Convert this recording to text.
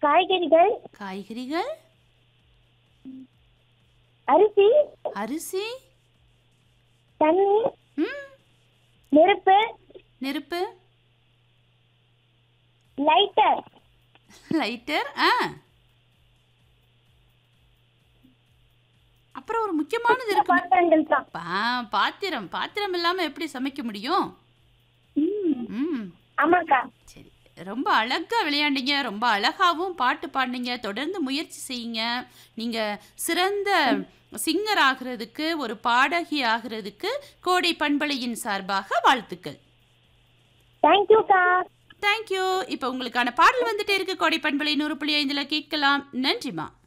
காய்கறிகள் காய்கறிகள் அரிசி அரிசி தண்ணி ம் நெருப்பு நெருப்பு லைட்டர் லைட்டர் ஆ அப்புறம் ஒரு முக்கியமானது இருக்கு பாத்திரங்கள் தான் பா- பாத்திரம் பாத்திரம் இல்லாம எப்படி சமைக்க முடியும் ம். ம் ஆமாக்கா சரி ரொம்ப அழகா விளையாண்டீங்க ரொம்ப அழகாவும் பாட்டு பாடினீங்க தொடர்ந்து முயற்சி செய்யுங்க நீங்க சிறந்த சிங்கர் ஆகிறதுக்கு ஒரு பாடகி ஆகிறதுக்கு கோடை பண்பலையின் சார்பாக வாழ்த்துக்கள் தேங்க்யூக்கா தேங்க்யூ இப்போ உங்களுக்கான பாடல் வந்துட்டே இருக்கு கோடை பண்பலை நூறு புள்ளி ஐந்துல கேட்கலாம் நன்றிமா